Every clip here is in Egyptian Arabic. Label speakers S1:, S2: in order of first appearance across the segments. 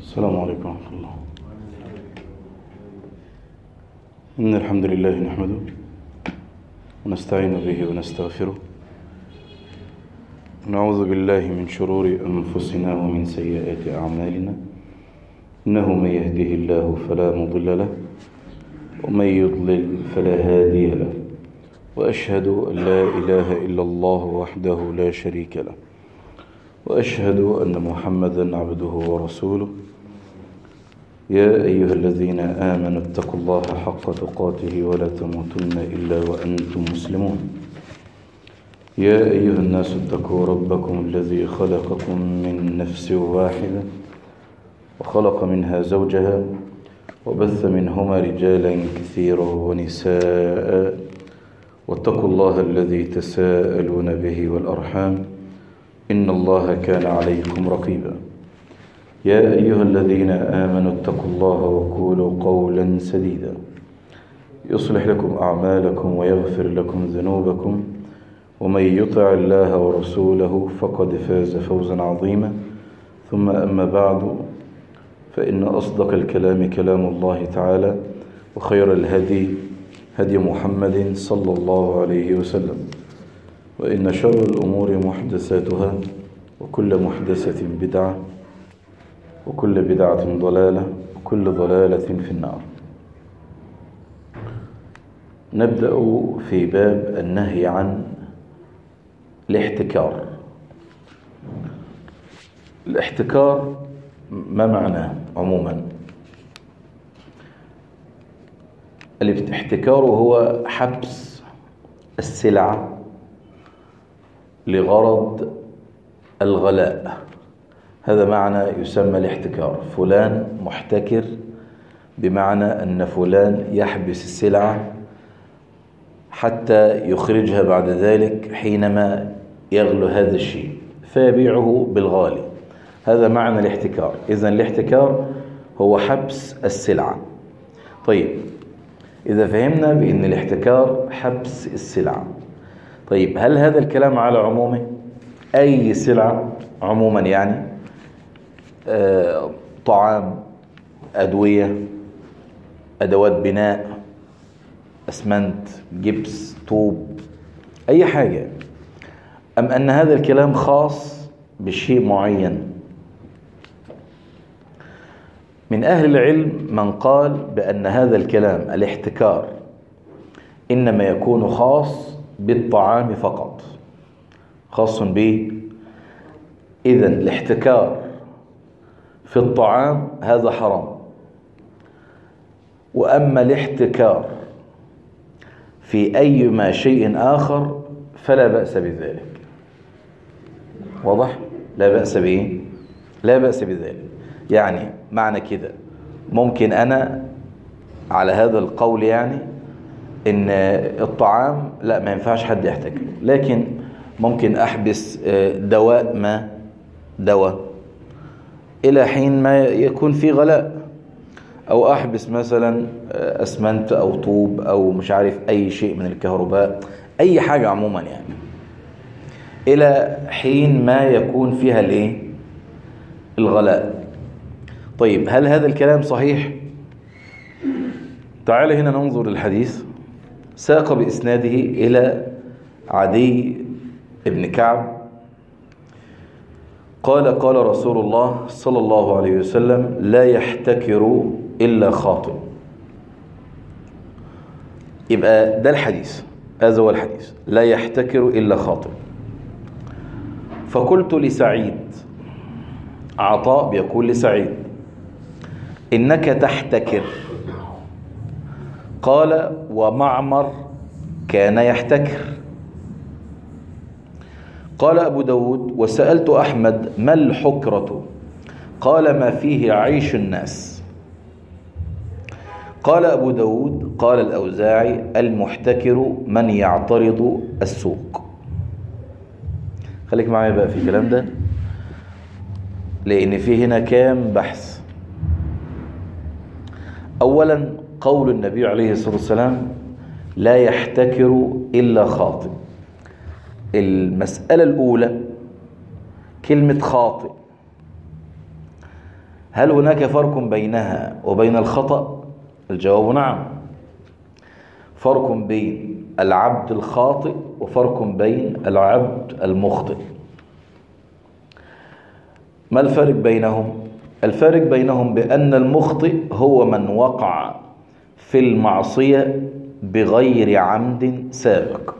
S1: السلام عليكم ورحمة الله إن الحمد لله نحمده ونستعين به ونستغفره ونعوذ بالله من شرور أنفسنا ومن سيئات أعمالنا إنه من يهده الله فلا مضل له ومن يضلل فلا هادي له وأشهد أن لا إله إلا الله وحده لا شريك له وأشهد أن محمدا عبده ورسوله يا أيها الذين آمنوا اتقوا الله حق تقاته ولا تموتن إلا وأنتم مسلمون يا أيها الناس اتقوا ربكم الذي خلقكم من نفس واحدة وخلق منها زوجها وبث منهما رجالا كثيرا ونساء واتقوا الله الذي تساءلون به والأرحام إن الله كان عليكم رقيبا يا أيها الذين آمنوا اتقوا الله وقولوا قولا سديدا يصلح لكم أعمالكم ويغفر لكم ذنوبكم ومن يطع الله ورسوله فقد فاز فوزا عظيما ثم أما بعد فإن أصدق الكلام كلام الله تعالى وخير الهدي هدي محمد صلى الله عليه وسلم وإن شر الأمور محدثاتها وكل محدثة بدعة وكل بدعة ضلالة وكل ضلالة في النار نبدأ في باب النهي عن الاحتكار الاحتكار ما معناه عموما الاحتكار هو حبس السلعة لغرض الغلاء هذا معنى يسمى الاحتكار فلان محتكر بمعنى أن فلان يحبس السلعة حتى يخرجها بعد ذلك حينما يغلو هذا الشيء فيبيعه بالغالي هذا معنى الاحتكار إذا الاحتكار هو حبس السلعة طيب إذا فهمنا بأن الاحتكار حبس السلعة طيب هل هذا الكلام على عمومه أي سلعة عموما يعني آه، طعام أدوية أدوات بناء أسمنت جبس طوب أي حاجة أم أن هذا الكلام خاص بشيء معين من أهل العلم من قال بأن هذا الكلام الاحتكار إنما يكون خاص بالطعام فقط خاص به إذا الاحتكار في الطعام هذا حرام وأما الاحتكار في أي ما شيء آخر فلا بأس بذلك واضح؟ لا بأس به لا بأس بذلك يعني معنى كده ممكن أنا على هذا القول يعني إن الطعام لا ما ينفعش حد يحتكر لكن ممكن أحبس دواء ما دواء إلى حين ما يكون في غلاء أو أحبس مثلا أسمنت أو طوب أو مش عارف أي شيء من الكهرباء أي حاجة عموما يعني إلى حين ما يكون فيها الإيه الغلاء طيب هل هذا الكلام صحيح تعال هنا ننظر الحديث ساق بإسناده إلى عدي ابن كعب قال قال رسول الله صلى الله عليه وسلم لا يحتكر إلا خاطئ يبقى ده الحديث هذا هو الحديث لا يحتكر إلا خاطئ فقلت لسعيد عطاء بيقول لسعيد إنك تحتكر قال ومعمر كان يحتكر قال أبو داود وسألت أحمد ما الحكرة قال ما فيه عيش الناس قال أبو داود قال الأوزاعي المحتكر من يعترض السوق خليك معايا بقى في الكلام ده لأن في هنا كام بحث أولا قول النبي عليه الصلاة والسلام لا يحتكر إلا خاطئ المسألة الأولى كلمة خاطئ هل هناك فرق بينها وبين الخطأ الجواب نعم فرق بين العبد الخاطئ وفرق بين العبد المخطئ ما الفرق بينهم الفرق بينهم بأن المخطئ هو من وقع في المعصية بغير عمد سابق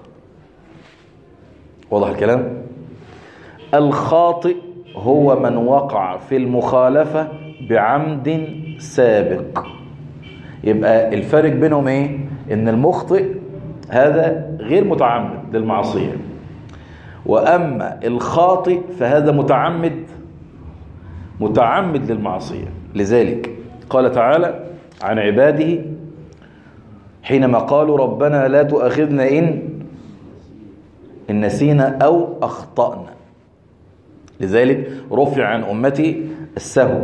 S1: واضح الكلام الخاطئ هو من وقع في المخالفة بعمد سابق يبقى الفرق بينهم ايه ان المخطئ هذا غير متعمد للمعصية واما الخاطئ فهذا متعمد متعمد للمعصية لذلك قال تعالى عن عباده حينما قالوا ربنا لا تؤاخذنا إن إن نسينا أو أخطأنا لذلك رفع عن أمتي السهو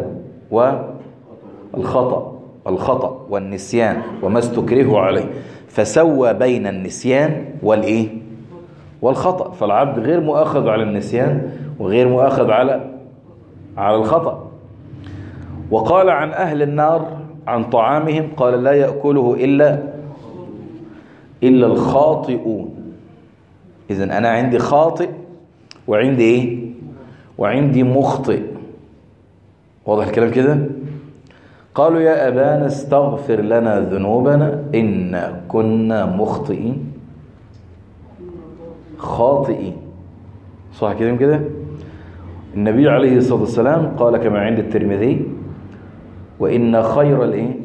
S1: والخطأ الخطأ والنسيان وما استكرهوا عليه فسوى بين النسيان والإيه والخطأ فالعبد غير مؤاخذ على النسيان وغير مؤاخذ على على الخطأ وقال عن أهل النار عن طعامهم قال لا يأكله إلا إلا الخاطئون إذا أنا عندي خاطئ وعندي إيه وعندي مخطئ واضح الكلام كده قالوا يا أبانا استغفر لنا ذنوبنا إنا كنا مخطئين خاطئين صح كده كده النبي عليه الصلاة والسلام قال كما عند الترمذي وإن خير الإيه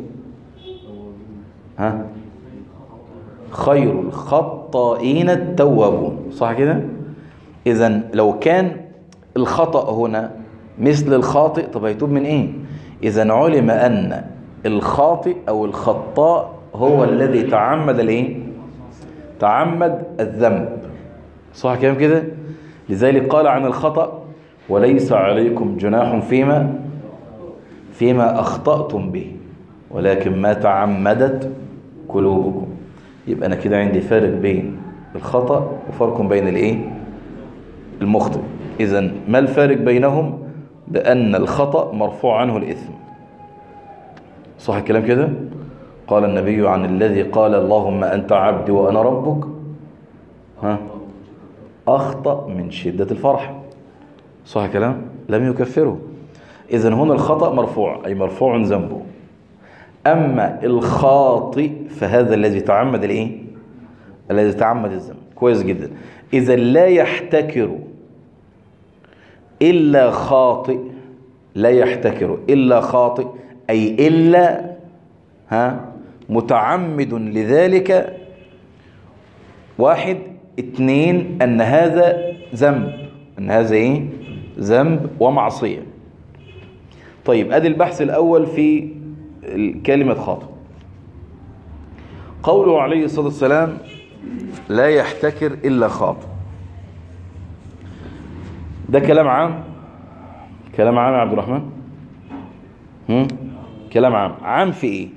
S1: ها خير الخطائين التوابون صح كده إذا لو كان الخطأ هنا مثل الخاطئ طب هيتوب من إيه إذا علم أن الخاطئ أو الخطاء هو الذي تعمد الإيه تعمد الذنب صح كلام كده لذلك قال عن الخطأ وليس عليكم جناح فيما فيما أخطأتم به ولكن ما تعمدت قلوبكم يبقى أنا كده عندي فارق بين الخطأ وفرق بين الإيه المخطئ إذا ما الفارق بينهم بأن الخطأ مرفوع عنه الإثم صح الكلام كده قال النبي عن الذي قال اللهم أنت عبدي وأنا ربك ها أخطأ من شدة الفرح صح الكلام لم يكفره إذا هنا الخطأ مرفوع أي مرفوع ذنبه أما الخاطئ فهذا الذي تعمد الإيه الذي تعمد الذنب كويس جدا إذا لا يحتكر إلا خاطئ لا يحتكر إلا خاطئ أي إلا ها متعمد لذلك واحد اثنين أن هذا ذنب أن هذا إيه ذنب ومعصية طيب أدي البحث الأول في كلمة خاطئ قوله عليه الصلاة والسلام لا يحتكر إلا خاطئ ده كلام عام كلام عام يا عبد الرحمن هم؟ كلام عام عام في ايه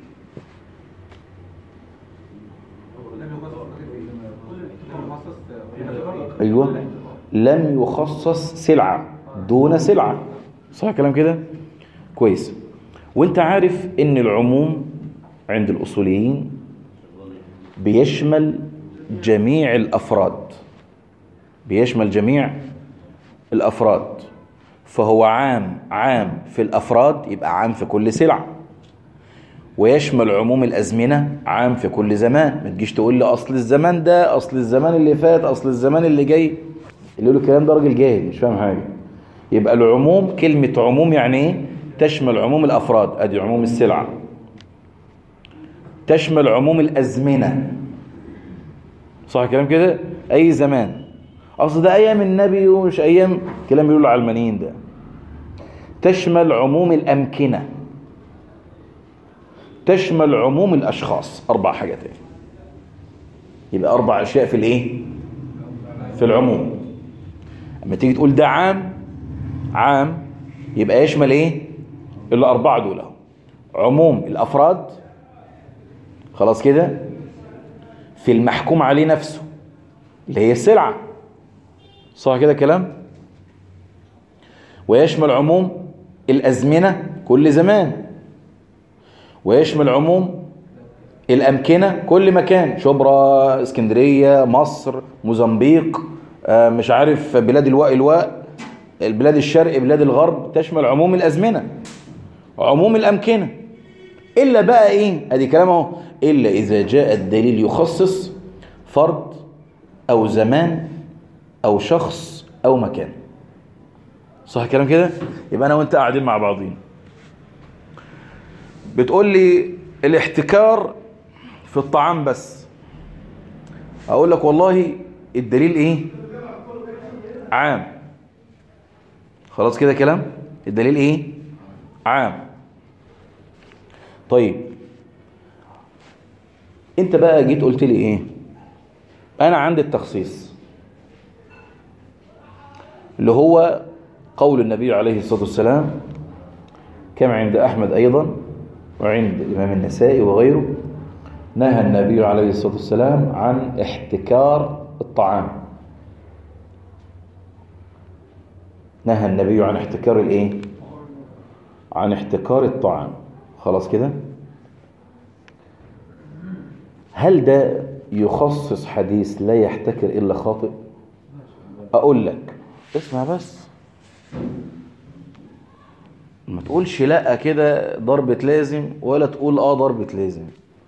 S1: ايوه لم يخصص سلعة دون سلعة صح كلام كده كويس وانت عارف ان العموم عند الاصوليين بيشمل جميع الافراد بيشمل جميع الافراد فهو عام عام في الافراد يبقى عام في كل سلعة ويشمل عموم الازمنة عام في كل زمان ما تجيش تقول لي اصل الزمان ده اصل الزمان اللي فات اصل الزمان اللي جاي اللي يقول الكلام ده راجل جاهل مش فاهم حاجة يبقى العموم كلمة عموم يعني ايه تشمل عموم الافراد ادي عموم السلعة تشمل عموم الازمنة صح كلام كده اي زمان اصل ده ايام النبي ومش ايام كلام بيقولوا العلمانيين ده تشمل عموم الامكنه تشمل عموم الاشخاص اربع حاجات يبقى اربع اشياء في الايه في العموم اما تيجي تقول ده عام عام يبقى يشمل ايه الاربعه دول عموم الافراد خلاص كده في المحكوم عليه نفسه اللي هي السلعه صح كده كلام ويشمل عموم الأزمنة كل زمان ويشمل عموم الأمكنة كل مكان شبرا اسكندرية مصر موزمبيق آه، مش عارف بلاد الواء الواء البلاد الشرق بلاد الغرب تشمل عموم الأزمنة عموم الأمكنة إلا بقى إيه أدي كلام اهو إلا إذا جاء الدليل يخصص فرد أو زمان أو شخص أو مكان صح الكلام كده يبقى أنا وأنت قاعدين مع بعضين بتقول لي الاحتكار في الطعام بس أقول لك والله الدليل إيه عام خلاص كده كلام الدليل إيه عام طيب انت بقى جيت قلت لي ايه انا عندي التخصيص اللي هو قول النبي عليه الصلاة والسلام كما عند أحمد أيضا وعند الإمام النسائي وغيره نهى النبي عليه الصلاة والسلام عن احتكار الطعام نهى النبي عن احتكار الايه عن احتكار الطعام خلاص كده هل ده يخصص حديث لا يحتكر إلا خاطئ أقول لك اسمع بس ما تقولش لا كده ضربة لازم ولا تقول اه ضربة لازم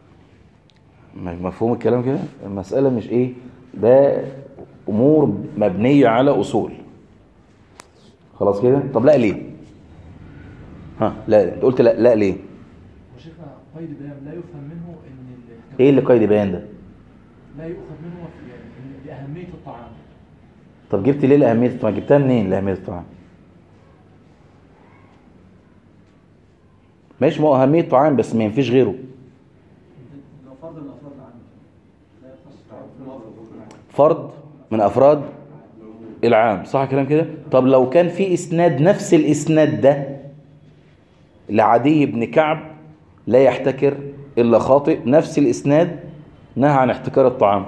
S1: مفهوم الكلام كده المسألة مش ايه ده امور مبنية على اصول خلاص كده طب لا ليه ها لا انت قلت لا لا ليه
S2: وشيخنا قيد بيان لا يفهم منه ان ال-
S1: ايه اللي قيد بيان ده
S2: لا يؤخذ منه في- يعني إن لأهمية الطعام
S1: طب جبت ليه الأهمية الطعام جبتها منين الأهمية الطعام ماشي ما هو أهمية الطعام بس ما ينفيش غيره
S2: لو فرض من أفراد العام لا يخص
S1: فرد من أفراد العام صح كلام كده طب لو كان في إسناد نفس الإسناد ده لعدي بن كعب لا يحتكر إلا خاطئ نفس الإسناد نهى عن احتكار الطعام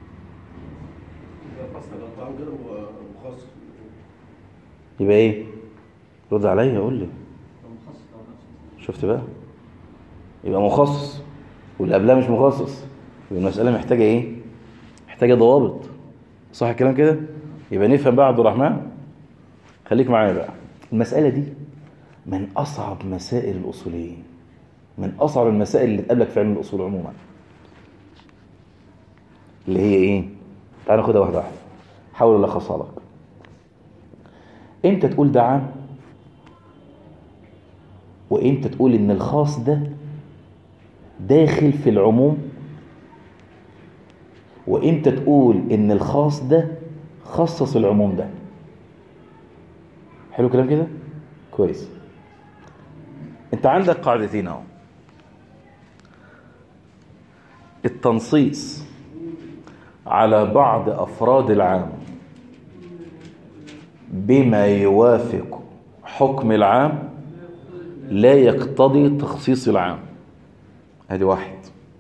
S1: يبقى ايه رد عليا قول لي شفت بقى يبقى مخصص واللي قبلها مش مخصص يبقى المسألة محتاجة ايه محتاجة ضوابط صح الكلام كده يبقى نفهم بقى عبد الرحمن خليك معايا بقى المسألة دي من أصعب مسائل الأصوليين من أصعب المسائل اللي تقابلك في علم الأصول عموما اللي هي ايه تعال ناخدها واحدة واحدة حاول ألخصها لك امتى تقول ده عام وامتى تقول ان الخاص ده داخل في العموم وامتى تقول ان الخاص ده خصص العموم ده حلو كلام كده كويس انت عندك قاعدتين اهو التنصيص على بعض افراد العام بما يوافق حكم العام لا يقتضي تخصيص العام هذه واحد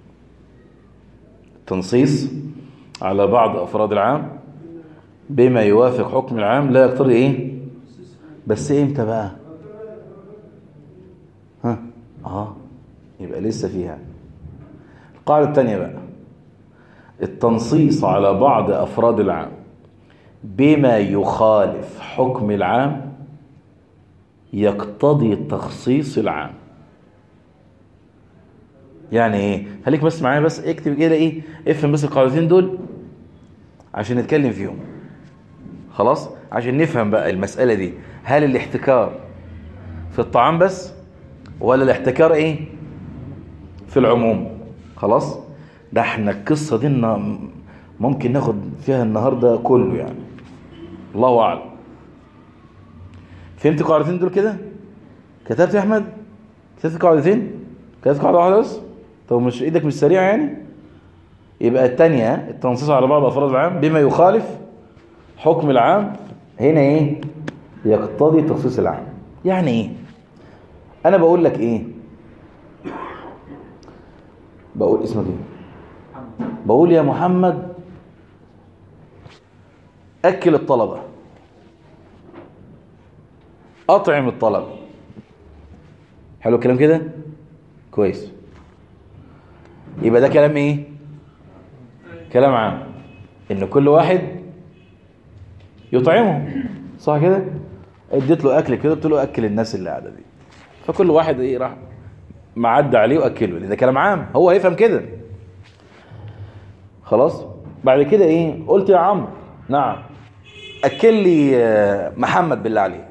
S1: التنصيص على بعض أفراد العام بما يوافق حكم العام لا يقتضي إيه بس إمتى بقى ها آه يبقى لسه فيها القاعدة الثانية بقى التنصيص على بعض أفراد العام بما يخالف حكم العام يقتضي تخصيص العام يعني ايه خليك بس معايا بس اكتب كده ايه افهم بس القاعدتين دول عشان نتكلم فيهم خلاص عشان نفهم بقى المسألة دي هل الاحتكار في الطعام بس ولا الاحتكار ايه في العموم خلاص ده احنا القصة دي إن ممكن ناخد فيها النهاردة كله يعني الله أعلم فهمت القاعدتين دول كده كتبت يا احمد كتبت قاعدتين كتبت قاعده واحده بس طب مش ايدك مش سريعه يعني يبقى الثانيه التنصيص على بعض افراد العام بما يخالف حكم العام هنا ايه يقتضي تخصيص العام يعني ايه انا بقول لك ايه بقول اسمك ايه بقول يا محمد اكل الطلبه أطعم الطلب حلو الكلام كده كويس يبقى ده كلام ايه كلام عام ان كل واحد يطعمه صح كده اديت له اكل كده قلت له اكل الناس اللي قاعده دي فكل واحد ايه راح معدى عليه واكله ده كلام عام هو هيفهم كده خلاص بعد كده ايه قلت يا عمرو نعم اكل لي آه، محمد بالله عليك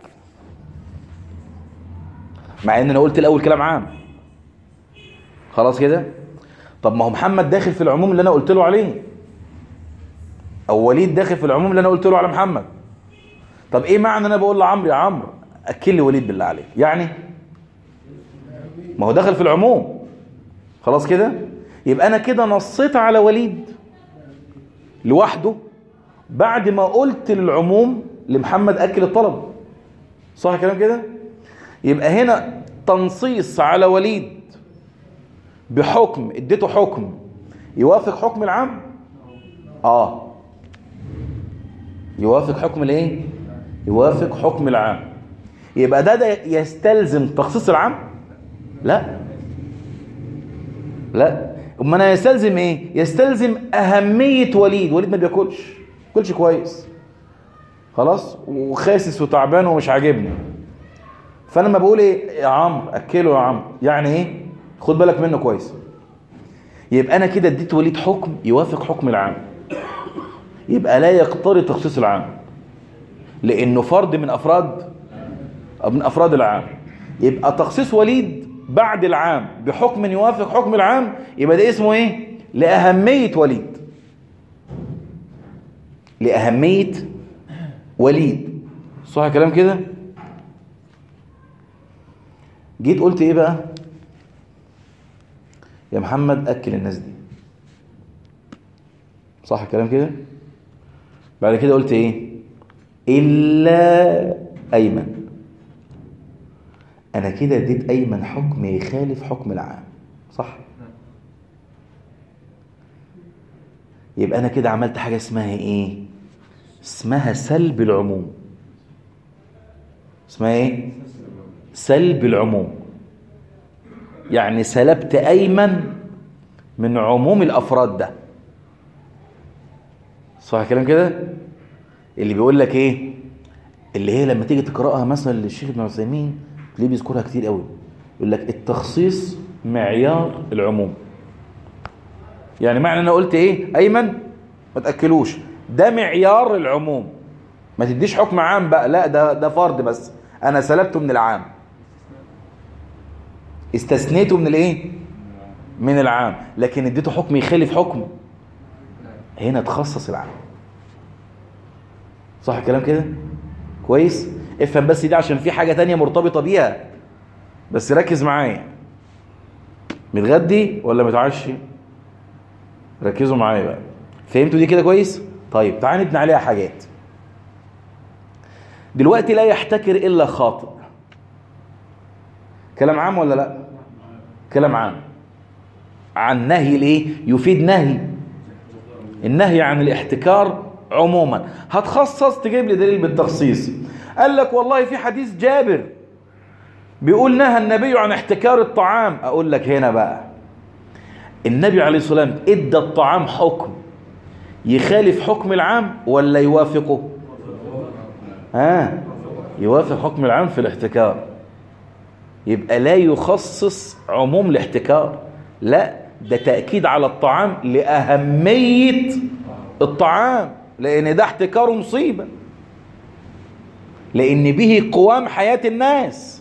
S1: مع ان انا قلت الاول كلام عام خلاص كده طب ما هو محمد داخل في العموم اللي انا قلت له عليه او وليد داخل في العموم اللي انا قلت له على محمد طب ايه معنى انا بقول لعمرو يا عمرو اكل لي وليد بالله عليك يعني ما هو دخل في العموم خلاص كده يبقى انا كده نصيت على وليد لوحده بعد ما قلت للعموم لمحمد اكل الطلب صح كلام كده يبقى هنا تنصيص على وليد بحكم اديته حكم يوافق حكم العام اه يوافق حكم الايه يوافق حكم العام يبقى ده, ده يستلزم تخصيص العام لا لا امال انا يستلزم ايه يستلزم اهميه وليد وليد ما بياكلش بياكلش كويس خلاص وخاسس وتعبان ومش عاجبني فانا لما بقول ايه يا عمرو اكله يا عمرو يعني ايه خد بالك منه كويس يبقى انا كده اديت وليد حكم يوافق حكم العام يبقى لا يقتضي تخصيص العام لانه فرد من افراد من افراد العام يبقى تخصيص وليد بعد العام بحكم يوافق حكم العام يبقى ده اسمه ايه لاهميه وليد لاهميه وليد صح كلام كده جيت قلت ايه بقى يا محمد اكل الناس دي صح الكلام كده بعد كده قلت ايه الا ايمن انا كده اديت ايمن حكم يخالف حكم العام صح يبقى انا كده عملت حاجه اسمها ايه اسمها سلب العموم اسمها ايه سلب العموم يعني سلبت ايمن من عموم الافراد ده صح الكلام كده اللي بيقول لك ايه اللي هي لما تيجي تقراها مثلا للشيخ ابن عثيمين تلاقيه بيذكرها كتير قوي يقول لك التخصيص معيار العموم يعني معنى انا قلت ايه ايمن ما تاكلوش ده معيار العموم ما تديش حكم عام بقى لا ده ده فرد بس انا سلبته من العام استثنيته من الايه من العام لكن اديته حكم يخالف حكم هنا تخصص العام صح الكلام كده كويس افهم بس دي عشان في حاجة تانية مرتبطة بيها بس ركز معايا متغدي ولا متعشي ركزوا معايا بقى فهمتوا دي كده كويس طيب تعال نبني عليها حاجات دلوقتي لا يحتكر الا خاطئ كلام عام ولا لا كلام عام عن نهي ليه يفيد نهي النهي عن الاحتكار عموما هتخصص تجيب لي دليل بالتخصيص قال لك والله في حديث جابر بيقول نهى النبي عن احتكار الطعام اقول لك هنا بقى النبي عليه الصلاه والسلام ادى الطعام حكم يخالف حكم العام ولا يوافقه ها آه يوافق حكم العام في الاحتكار يبقى لا يخصص عموم الاحتكار لا ده تأكيد على الطعام لأهمية الطعام لأن ده احتكار مصيبة لأن به قوام حياة الناس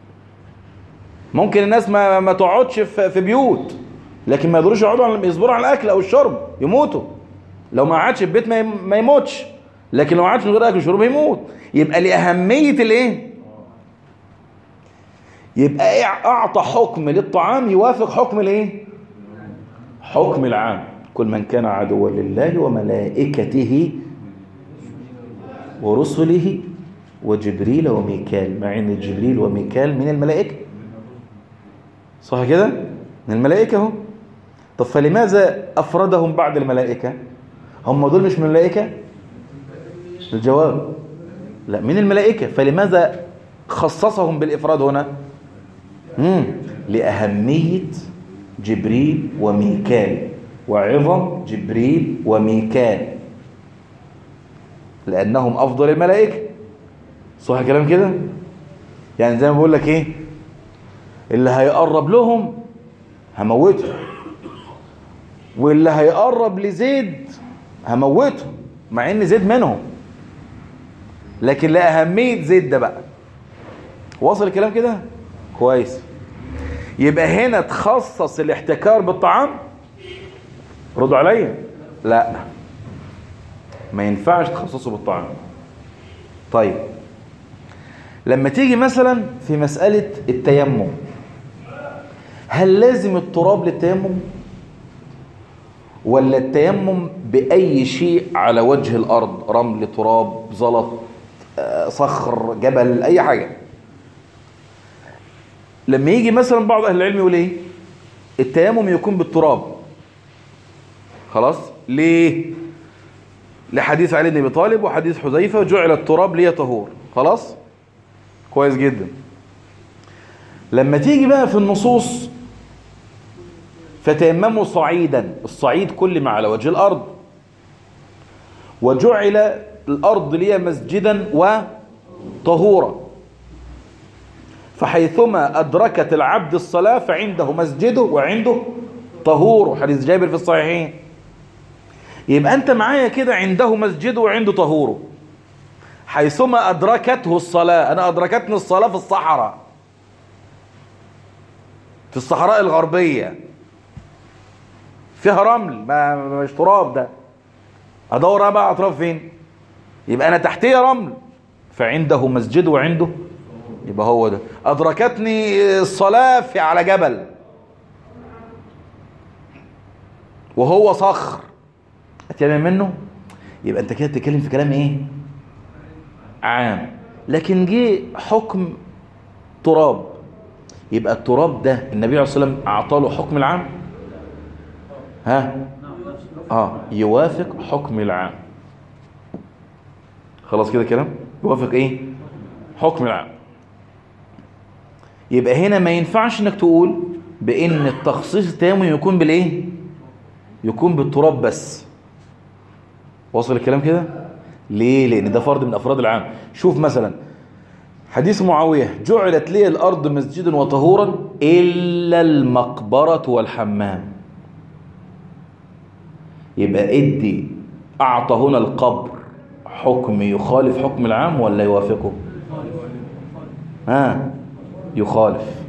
S1: ممكن الناس ما, ما تقعدش في, في بيوت لكن ما يقدروش يقعدوا على يصبروا على الأكل أو الشرب يموتوا لو ما قعدش في البيت ما, ما يموتش لكن لو ما قعدش من غير أكل وشرب يموت يبقى لأهمية الإيه؟ يبقى أعطى حكم للطعام يوافق حكم الإيه؟ حكم العام كل من كان عدوا لله وملائكته ورسله وجبريل وميكال مع ان جبريل وميكال من الملائكه صح كده من الملائكه اهو طب فلماذا افردهم بعد الملائكه هم دول مش من الملائكه الجواب لا من الملائكه فلماذا خصصهم بالافراد هنا مم. لأهمية جبريل وميكال وعظم جبريل وميكال لأنهم أفضل الملائكة صح الكلام كده يعني زي ما بقول لك ايه اللي هيقرب لهم هموته واللي هيقرب لزيد هموته مع ان زيد منهم لكن لأهمية زيد ده بقى واصل الكلام كده كويس يبقى هنا تخصص الاحتكار بالطعام ردوا عليا لا ما ينفعش تخصصه بالطعام طيب لما تيجي مثلا في مسألة التيمم هل لازم التراب للتيمم ولا التيمم بأي شيء على وجه الأرض رمل تراب زلط آه، صخر جبل أي حاجة لما يجي مثلا بعض أهل العلم يقول إيه التيمم يكون بالتراب خلاص ليه لحديث علي بن ابي طالب وحديث حذيفه جعل التراب لي طهور خلاص كويس جدا لما تيجي بقى في النصوص فتيمموا صعيدا الصعيد كل ما على وجه الارض وجعل الارض لي مسجدا وطهورا فحيثما ادركت العبد الصلاه فعنده مسجده وعنده طهور حديث جابر في الصحيحين يبقى انت معايا كده عنده مسجده وعنده طهوره حيثما ادركته الصلاه انا ادركتني الصلاه في الصحراء في الصحراء الغربيه فيها رمل ما ما- مش تراب ده ادور أنا بقى اطراف فين يبقى انا تحتيه رمل فعنده مسجد وعنده يبقى هو ده ادركتني الصلاه في على جبل وهو صخر اتيمم منه يبقى انت كده بتتكلم في كلام ايه عام لكن جه حكم تراب يبقى التراب ده النبي عليه الصلاه والسلام اعطى له حكم العام ها اه يوافق حكم العام خلاص كده كلام يوافق ايه حكم العام يبقى هنا ما ينفعش انك تقول بان التخصيص التيمم يكون بالايه يكون بالتراب بس واصل الكلام كده ليه لان ده فرد من افراد العام شوف مثلا حديث معاويه جعلت لي الارض مسجدا وطهورا الا المقبره والحمام يبقى ادي اعطى هنا القبر حكم يخالف حكم العام ولا يوافقه ها يخالف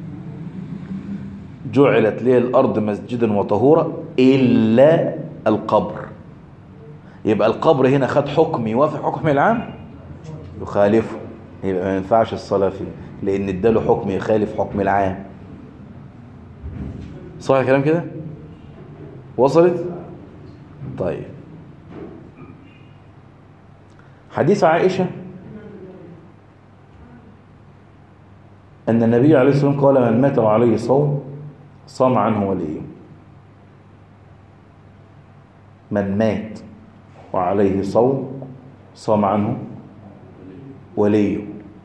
S1: جعلت لي الارض مسجدا وطهورا الا القبر يبقى القبر هنا خد حكم يوافق حكم العام يخالفه يبقى ما ينفعش الصلاه فيه لان اداله حكم يخالف حكم العام صح الكلام كده وصلت طيب حديث عائشه أن النبي عليه الصلاة والسلام قال من مات وعليه صوم صام عنه وليه من مات وعليه صوم صام عنه وليه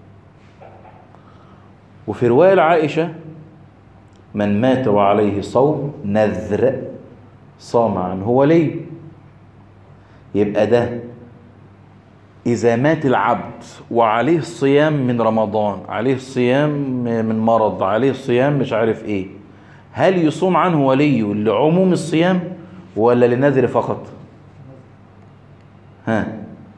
S1: وفي رواية عائشة من مات وعليه صوم نذر صام عنه وليه يبقى ده إذا مات العبد وعليه صيام من رمضان عليه صيام من مرض عليه صيام مش عارف إيه هل يصوم عنه ولي لعموم الصيام ولا لنذر فقط ها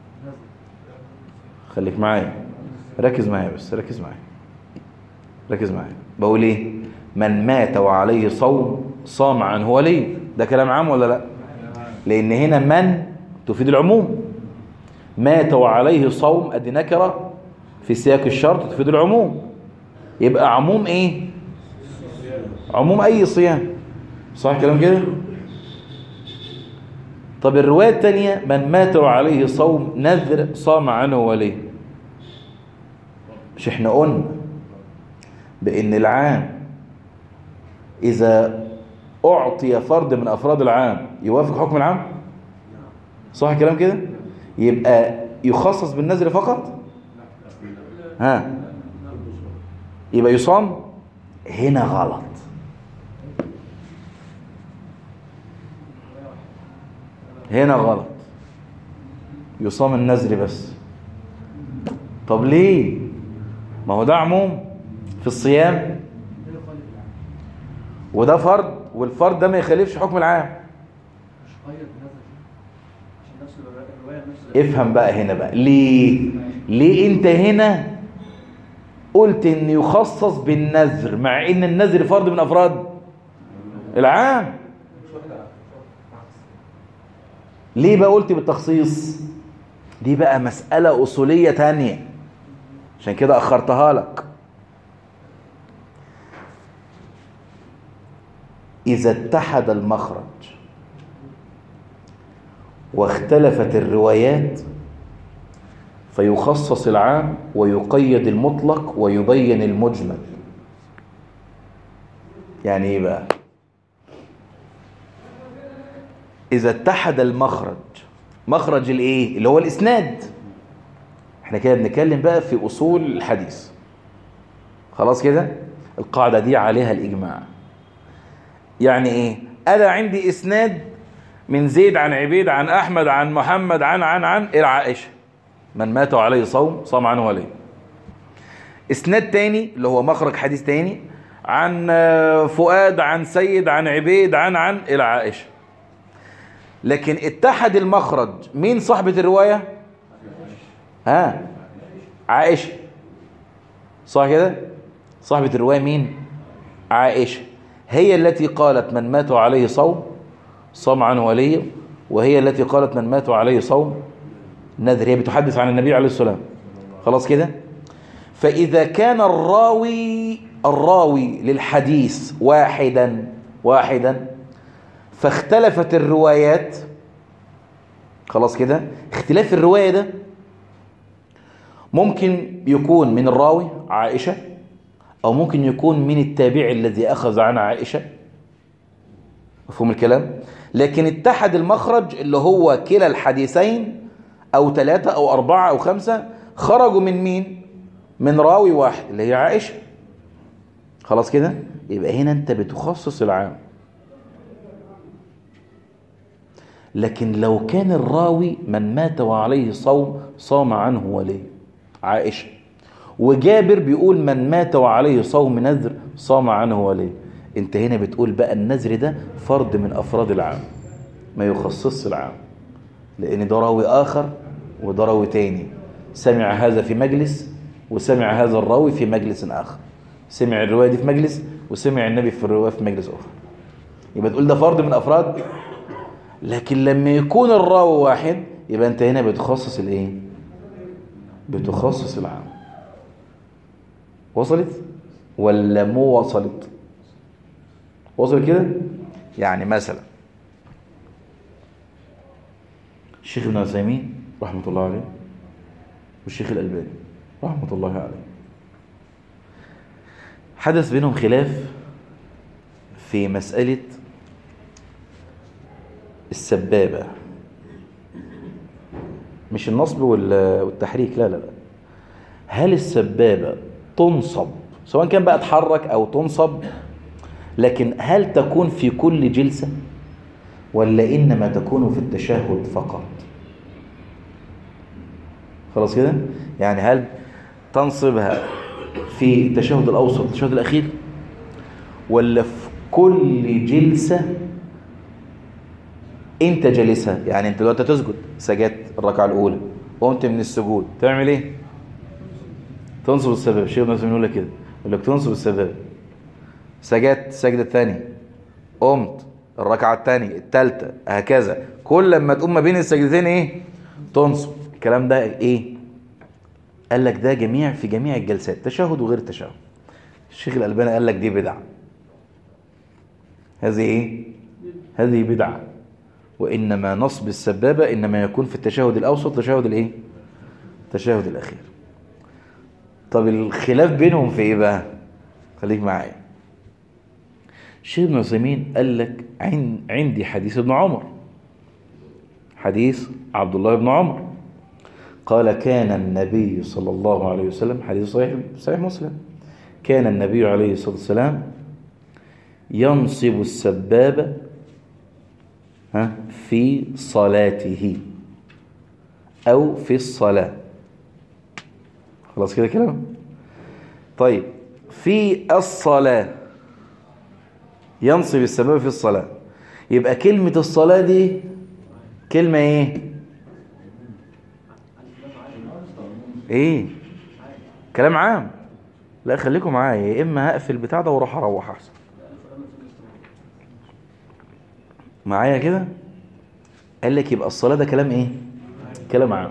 S1: خليك معايا ركز معايا بس ركز معايا ركز معايا بقول ايه من مات وعليه صوم صام عنه ولي ده كلام عام ولا لا لان هنا من تفيد العموم مات وعليه صوم ادي نكره في سياق الشرط تفيد العموم يبقى عموم ايه عموم اي صيام صح كلام كده طب الروايه الثانيه من مات وعليه صوم نذر صام عنه وليه مش احنا قلنا بان العام اذا اعطي فرد من افراد العام يوافق حكم العام صح الكلام كده يبقى يخصص بالنذر فقط ها يبقى يصام هنا غلط هنا غلط يصام النذر بس طب ليه ما هو ده عموم في الصيام
S2: لا يخالف العام
S1: وده فرض والفرض ده ما يخالفش حكم العام
S2: مش قيد بنزل
S3: عشان نفس الرواية الرواية نفس
S1: افهم بقى هنا بقى ليه ليه انت هنا قلت ان يخصص بالنذر مع ان النذر فرض من افراد العام ليه بقى قلت بالتخصيص دي بقى مسألة أصولية تانية عشان كده أخرتها لك إذا اتحد المخرج واختلفت الروايات فيخصص العام ويقيد المطلق ويبين المجمل يعني ايه بقى اذا اتحد المخرج مخرج الايه اللي هو الاسناد احنا كده بنتكلم بقى في اصول الحديث خلاص كده القاعده دي عليها الاجماع يعني ايه انا عندي اسناد من زيد عن عبيد عن احمد عن محمد عن عن عن الى عائشه من مات عليه صوم صام عنه وليه اسناد تاني اللي هو مخرج حديث تاني عن آه، فؤاد عن سيد عن عبيد عن عن الى عائشه لكن اتحد المخرج مين صاحبة الرواية ها عائشة صح كده صاحبة الرواية مين عائشة هي التي قالت من مات عليه صوم صام عنه وليه وهي التي قالت من مات عليه صوم نذر هي بتحدث عن النبي عليه السلام خلاص كده فإذا كان الراوي الراوي للحديث واحدا واحدا فاختلفت الروايات خلاص كده اختلاف الرواية ده ممكن يكون من الراوي عائشة أو ممكن يكون من التابع الذي أخذ عن عائشة مفهوم الكلام لكن اتحد المخرج اللي هو كلا الحديثين أو ثلاثة أو أربعة أو خمسة خرجوا من مين من راوي واحد اللي هي عائشة خلاص كده يبقى هنا أنت بتخصص العام لكن لو كان الراوي من مات وعليه صوم صام عنه وليه عائشة وجابر بيقول من مات وعليه صوم نذر صام عنه وليه انت هنا بتقول بقى النذر ده فرد من افراد العام ما يخصصش العام لان ده راوي اخر وده راوي تاني سمع هذا في مجلس وسمع هذا الراوي في مجلس اخر سمع الروايه دي في مجلس وسمع النبي في الروايه في مجلس اخر يبقى تقول ده فرد من افراد لكن لما يكون الراوي واحد يبقى انت هنا بتخصص الايه بتخصص العام وصلت ولا مو وصلت وصل كده يعني مثلا الشيخ ابن عثيمين رحمة الله عليه والشيخ الألباني رحمة الله عليه حدث بينهم خلاف في مسألة السبابة مش النصب وال- والتحريك لا لا لا هل السبابة تنصب سواء كان بقى تحرك أو تنصب لكن هل تكون في كل جلسة ولا إنما تكون في التشهد فقط خلاص كده يعني هل تنصبها في التشهد الأوسط التشهد الأخير ولا في كل جلسة انت جالسها يعني انت دلوقتي تسجد سجدت الركعه الاولى قمت من السجود تعمل ايه تنصب السبب الشيخ مثلا يقول لك كده يقول لك تنصب السبب سجدت السجده الثانيه قمت الركعه الثانيه الثالثه هكذا كل لما تقوم ما بين السجدتين ايه تنصب الكلام ده ايه قال لك ده جميع في جميع الجلسات تشهد وغير تشهد الشيخ الالباني قال لك دي بدعه هذه ايه هذه بدعه وإنما نصب السبابة إنما يكون في التشهد الأوسط تشهد الإيه؟ التشهد الأخير طب الخلاف بينهم في إيه بقى؟ خليك معايا الشيخ ابن عثيمين قال لك عن عندي حديث ابن عمر حديث عبد الله بن عمر قال كان النبي صلى الله عليه وسلم حديث صحيح صحيح مسلم كان النبي عليه الصلاة والسلام ينصب السبابة ها في صلاته أو في الصلاة خلاص كده كلام طيب في الصلاة ينصب السبابة في الصلاة يبقى كلمة الصلاة دي كلمة ايه ايه كلام عام لا خليكم معايا يا اما هقفل بتاع ده واروح اروح احسن معايا كده قال لك يبقى الصلاة ده كلام ايه كلام عام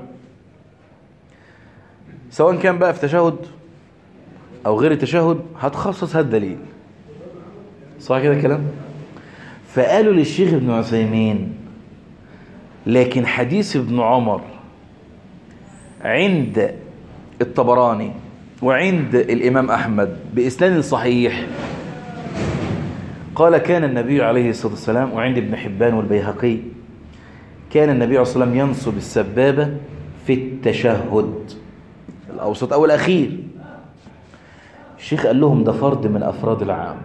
S1: سواء كان بقى في تشهد او غير التشهد هتخصص هالدليل صح كده الكلام فقالوا للشيخ ابن عثيمين لكن حديث ابن عمر عند الطبراني وعند الإمام أحمد بإسناد صحيح قال كان النبي عليه الصلاة والسلام وعند ابن حبان والبيهقي كان النبي عليه الصلاة والسلام ينصب السبابة في التشهد الأوسط أو الأخير الشيخ قال لهم ده فرد من أفراد العام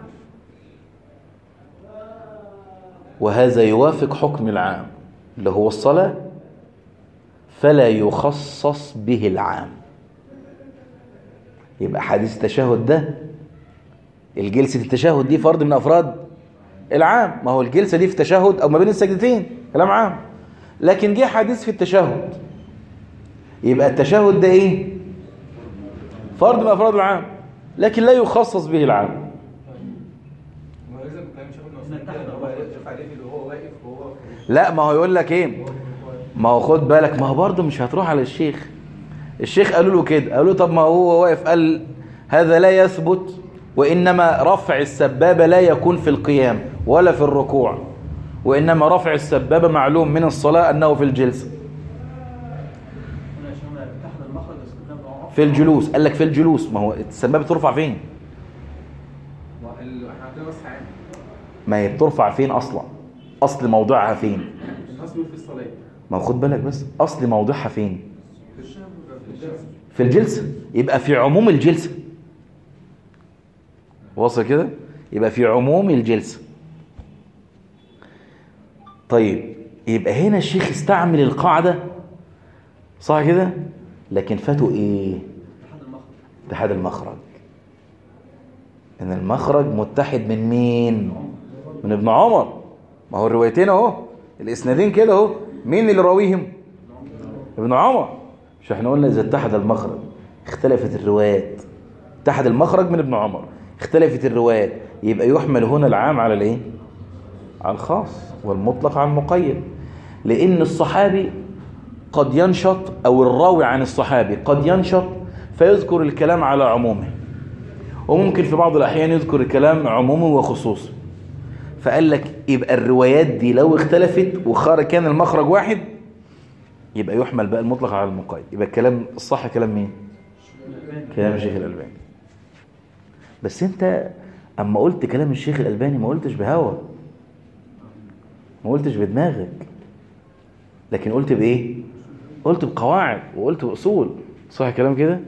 S1: وهذا يوافق حكم العام اللي هو الصلاة فلا يخصص به العام يبقى حديث التشهد ده الجلسة التشهد دي فرد من أفراد العام ما هو الجلسة دي في تشهد أو ما بين السجدتين كلام عام لكن جه حديث في التشهد يبقى التشهد ده إيه فرد من أفراد العام لكن لا يخصص به العام لا ما هو يقول لك ايه ما هو خد بالك ما هو برضه مش هتروح على الشيخ الشيخ قالوا له كده قالوا له طب ما هو واقف قال هذا لا يثبت وإنما رفع السبابة لا يكون في القيام ولا في الركوع وإنما رفع السبابة معلوم من الصلاة أنه في الجلسة
S3: هنا يا شيخنا تحت المخرج استخدام العرف
S1: في الجلوس قال لك في الجلوس ما هو السبابة ترفع فين
S4: احنا عندنا نص عام
S1: ما هي بترفع فين أصلا أصل موضوعها فين
S4: النص بيقول في الصلاه
S1: ما هو خد بالك بس أصل موضوعها فين
S4: في الشهر في الجلسه
S1: في الجلسة يبقى في عموم الجلسة واصل كده يبقى في عموم الجلسة طيب يبقى هنا الشيخ استعمل القاعدة صح كده لكن فاتوا ايه
S3: تحت المخرج
S1: اتحاد المخرج ان المخرج متحد من مين من ابن عمر ما هو الروايتين اهو الاسنادين كده اهو مين اللي راويهم ابن عمر مش احنا قلنا اذا اتحد المخرج اختلفت الروايات اتحد المخرج من ابن عمر اختلفت الروايات يبقى يحمل هنا العام على الايه على الخاص والمطلق على المقيد لان الصحابي قد ينشط او الراوي عن الصحابي قد ينشط فيذكر الكلام على عمومه وممكن في بعض الاحيان يذكر الكلام عمومي وخصوصي فقال لك يبقى الروايات دي لو اختلفت وخرج كان المخرج واحد يبقى يحمل بقى المطلق على المقيد يبقى الكلام الصح كلام مين كلام الشيخ الألباني بس انت اما قلت كلام الشيخ الألباني ما قلتش بهوى ما قلتش بدماغك لكن قلت بايه قلت بقواعد وقلت باصول صح كلام كده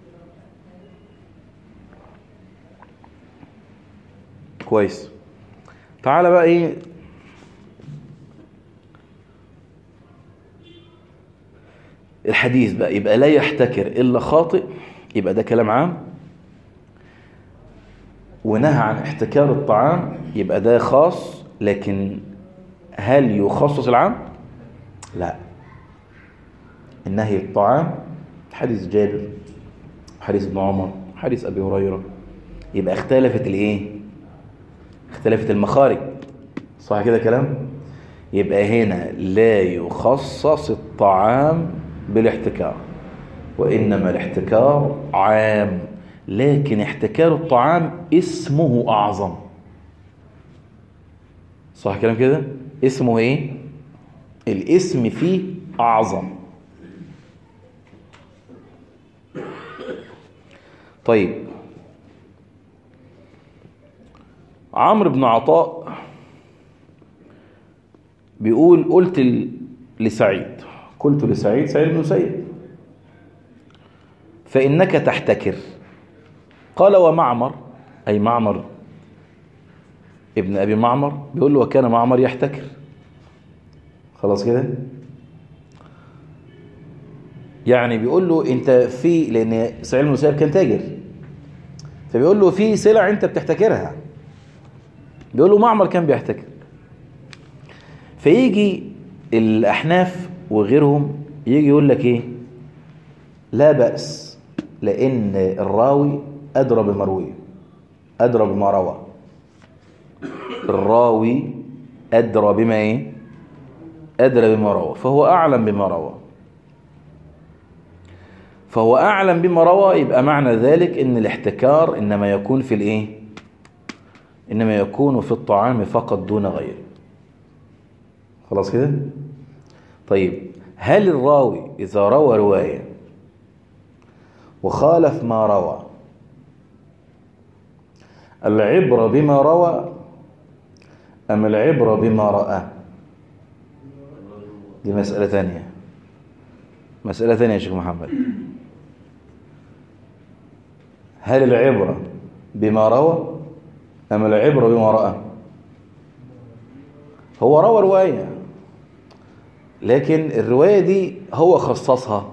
S1: كويس تعالى بقى ايه الحديث بقى يبقى لا يحتكر إلا خاطئ يبقى ده كلام عام ونهى عن احتكار الطعام يبقى ده خاص لكن هل يخصص العام لا النهي الطعام حديث جابر حديث ابن عمر حديث أبي هريرة يبقى اختلفت الايه اختلفت المخارج صح كده كلام يبقى هنا لا يخصص الطعام بالاحتكار وإنما الاحتكار عام لكن احتكار الطعام اسمه أعظم صح كلام كده اسمه ايه الاسم فيه أعظم طيب عمرو بن عطاء بيقول قلت ل- لسعيد قلت لسعيد سعيد بن سيد فإنك تحتكر قال ومعمر أي معمر ابن أبي معمر بيقول له وكان معمر يحتكر خلاص كده يعني بيقول له انت في لان سعيد المسيب كان تاجر فبيقول له في سلع انت بتحتكرها بيقول له معمر كان بيحتكر فيجي الاحناف وغيرهم يجي يقول لك ايه لا بأس لان الراوي ادرى بمرويه ادرى بما روى الراوي ادرى بما ايه ادرى بما روى فهو اعلم بما روى فهو أعلم بما روى يبقى معنى ذلك إن الاحتكار إنما يكون في الإيه؟ إنما يكون في الطعام فقط دون غيره خلاص كده؟ طيب هل الراوي إذا روى رواية وخالف ما روى العبرة بما روى أم العبرة بما رأى دي مسألة ثانية مسألة ثانية يا شيخ محمد هل العبرة بما روى أم العبرة بما رأى هو روى رواية لكن الرواية دي هو خصصها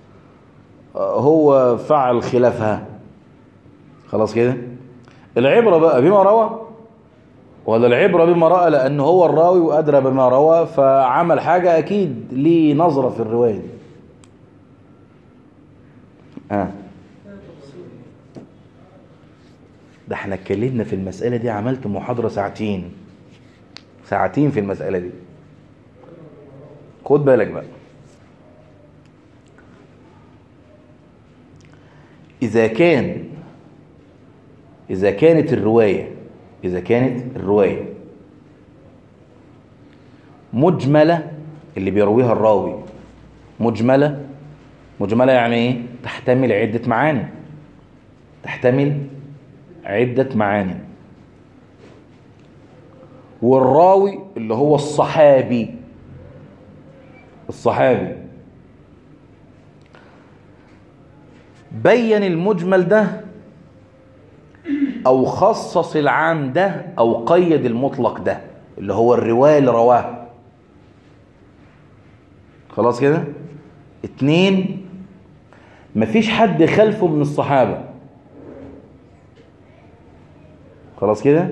S1: هو فعل خلافها خلاص كده العبرة بقى بما روى ولا العبرة بما رأى لأنه هو الراوي وأدرى بما روى فعمل حاجة أكيد ليه نظرة في الرواية دي آه. ده احنا اتكلمنا في المسألة دي عملت محاضرة ساعتين ساعتين في المسألة دي خد بالك بقى إذا كان إذا كانت الرواية إذا كانت الرواية مجملة اللي بيرويها الراوي مجملة مجملة يعني إيه؟ تحتمل عدة معاني تحتمل عدة معاني والراوي اللي هو الصحابي الصحابي بين المجمل ده او خصص العام ده او قيد المطلق ده اللي هو الرواية اللي رواه خلاص كده اتنين مفيش حد خلفه من الصحابة خلاص كده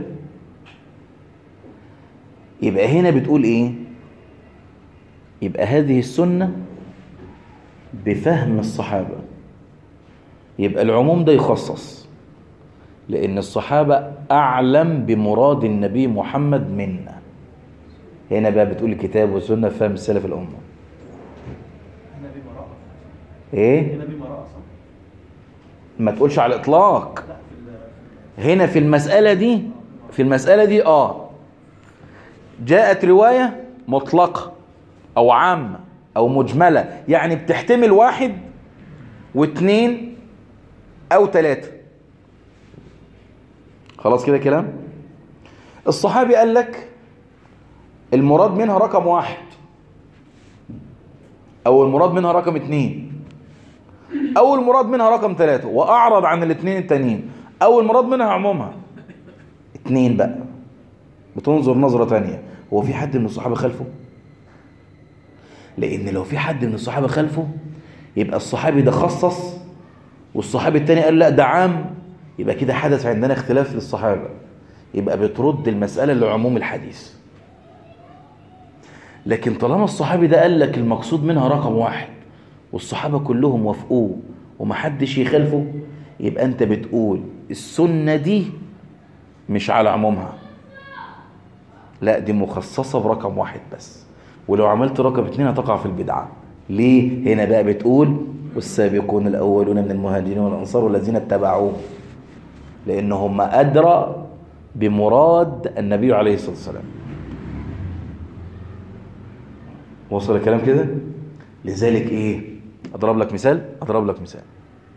S1: يبقى هنا بتقول ايه يبقى هذه السنة بفهم الصحابة يبقى العموم ده يخصص لأن الصحابة أعلم بمراد النبي محمد منا هنا بقى بتقول الكتاب والسنة فهم السلف الأمة
S3: هنا بمراءة
S1: إيه؟
S3: هنا بمراءة صح؟
S1: ما تقولش على الإطلاق
S3: لا في ال-
S1: هنا في المسألة دي في المسألة دي آه جاءت رواية مطلقة أو عامة أو مجملة يعني بتحتمل واحد واثنين أو ثلاثة خلاص كده كلام الصحابي قال لك المراد منها رقم واحد أو المراد منها رقم اتنين أو المراد منها رقم ثلاثة وأعرض عن الاثنين التانيين أو المراد منها عمومها اتنين بقى بتنظر نظرة تانية هو في حد من الصحابة خلفه لأن لو في حد من الصحابة خلفه يبقى الصحابي ده خصص والصحابي التاني قال لا ده عام يبقى كده حدث عندنا اختلاف للصحابة يبقى بترد المسألة لعموم الحديث لكن طالما الصحابي ده قال لك المقصود منها رقم واحد والصحابة كلهم وافقوه ومحدش يخالفه يبقى انت بتقول السنة دي مش على عمومها لا دي مخصصة برقم واحد بس ولو عملت رقم اتنين هتقع في البدعة ليه هنا بقى بتقول والسابقون الأولون من المهاجرين والأنصار والذين اتبعوه لأن هم أدرى بمراد النبي عليه الصلاة والسلام وصل الكلام كده لذلك ايه اضرب لك مثال اضرب لك مثال